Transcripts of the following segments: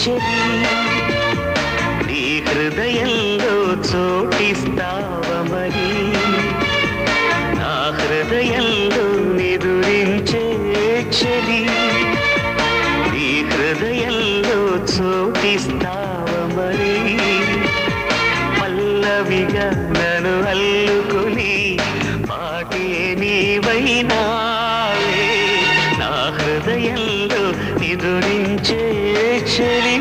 చెలి నీ హృదయంలో చోటిస్తావ మరి నా హృదయంలో నిదురించే చెలి నీ హృదయంలో చోటిస్తావ మరి పల్లవిగా నన్ను అల్లుకుని పాటే నీవైనావే నా హృదయంలో నిదురించే చెలి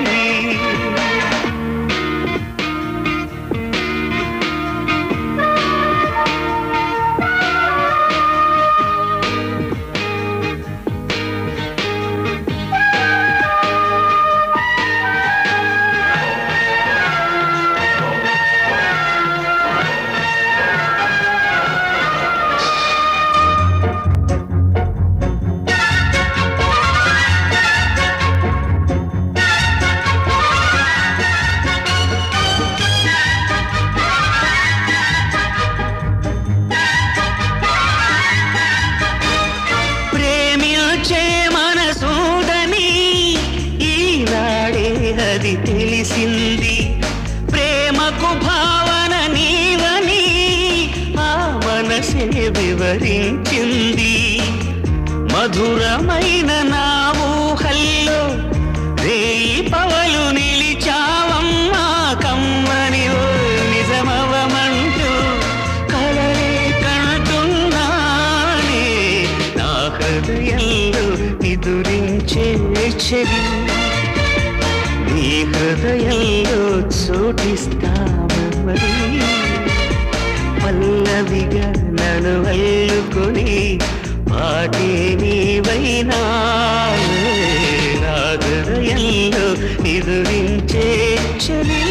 ప్రేమించే మనసూదని ఈనాడే అది తెలిసింది ప్రేమకు భావన నీవని ఆ మనసే వివరించింది మధురమైన నా ఊహల్లో రేయి పవలు నిలిచావమ్మా కమ్మని ఓ నిజమవమంటూ కలలే కంటున్నానే నా హృదయంలో నిదురించే చెలి నీ హృదయంలో చోటిస్తామరి పల్లవిగా నన్ను అల్లుకొని పాటే నీవైనా నా హృదయంలో నిదురించే చెలి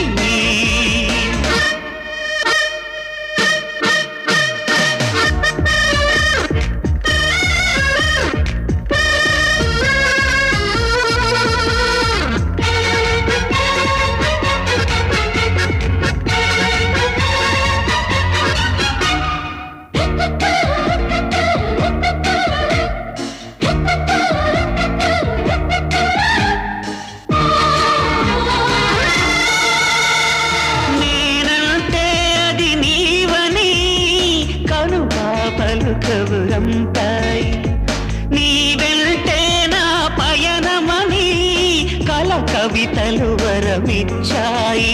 నేనంటే అది నీవని కనుపాపలు కబురంపాయి నీ వెంటే నా పయనమని కల కవితలు వరమిచ్చాయి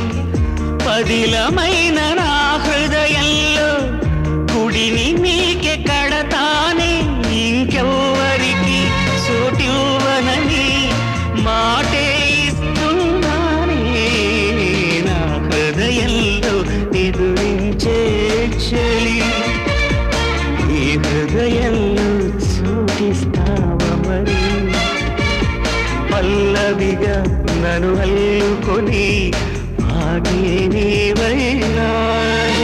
పదిలమైన నా హృదయంలో గుడిని నీకే కడతానే ఇంకెవ్వరికి చోటివ్వనని మాటే ఇస్తున్నానే నా హృదయంలో ఎదురించే చెలి ఈ హృదయంలో చోటిస్తావ మరి పల్లవిగా నన్ను అల్లుకొని ఆగే నీవైనా